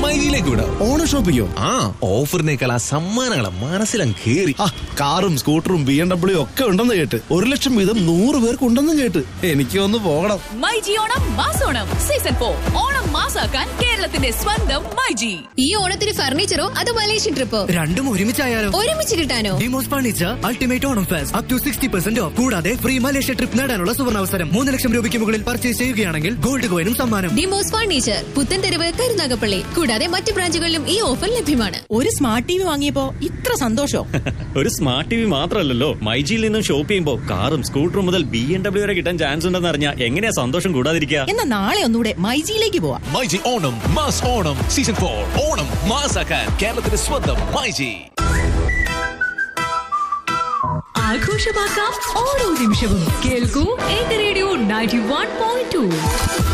മൈജിയിലേക്ക് വിടാം ഓണ ഷോപ്പിക്കോ ആ ഓഫറിനേക്കാൾ ആ സമ്മാനങ്ങളെ മനസ്സിലും കേറി ആ കാറും സ്കൂട്ടറും ബി എം ഡബ്ല്യു ഒക്കെ ഉണ്ടെന്ന് കേട്ട് ഒരു ലക്ഷം വീതം നൂറ് പേർക്ക് ഉണ്ടെന്ന് കേട്ട് എനിക്ക് ഒന്ന് പോകണം മൈജി ഓണം മാസോണം സീസൺ ഫോർ ഓണം മാസാക്കാൻ കേരളത്തിന്റെ സ്വന്തം മൈജി ഈ ഓണത്തിന് ഫർണിച്ചറോ അതോ മലേഷ്യൻ ട്രിപ്പോ രണ്ടും ഒരുമിച്ചായാലോ ഒരുമിച്ച് കിട്ടാനോ Demos furniture ultimate Onam fest up to sixty percent off കൂടാതെ ഫ്രീ മലേഷ്യ ട്രിപ്പ് നേടാനുള്ള സുവർണാവസരം മൂന്ന് ലക്ഷം രൂപയ്ക്ക് മുകളിൽ പർച്ചേസ് ചെയ്യുകയാണെങ്കിൽ ഗോൾഡ് കോയിനും സമ്മാനം ഡിമോസ് ഫർണിച്ചർ പുത്തൻതെരുവ് കരുനാഗപ്പള്ളി കൂടാതെ മറ്റു ബ്രാഞ്ചുകളിലും ഈ ഓഫർ ലഭ്യമാണ് ഒരു സ്മാർട്ട് ടി വി വാങ്ങിയപ്പോ ഇത്ര സന്തോഷോ ഒരു സ്മാർട്ട് ടി വി മാത്രമല്ലല്ലോ മൈജിയിൽ നിന്നും ഷോപ്പ് ചെയ്യുമ്പോൾ കാറും സ്കൂട്ടറും മുതൽ ബി എം ഡബ്ല്യു വരെ കിട്ടാൻ ചാൻസ് ഉണ്ടെന്ന് അറിഞ്ഞാൽ എങ്ങനെയാ സന്തോഷം കൂടാതിരിക്കുക എന്നാ നാളെ ഒന്നുകൂടെ മൈജിയിലേക്ക് പോവാം myG Onam mass Onam season for Onam മാസാക്കാൻ കേരളത്തിന്റെ സ്വന്തം മൈജി ആഘോഷമാക്കാം ഓരോ നിമിഷവും കേൾക്കൂ എന്റെ radio ninety one point to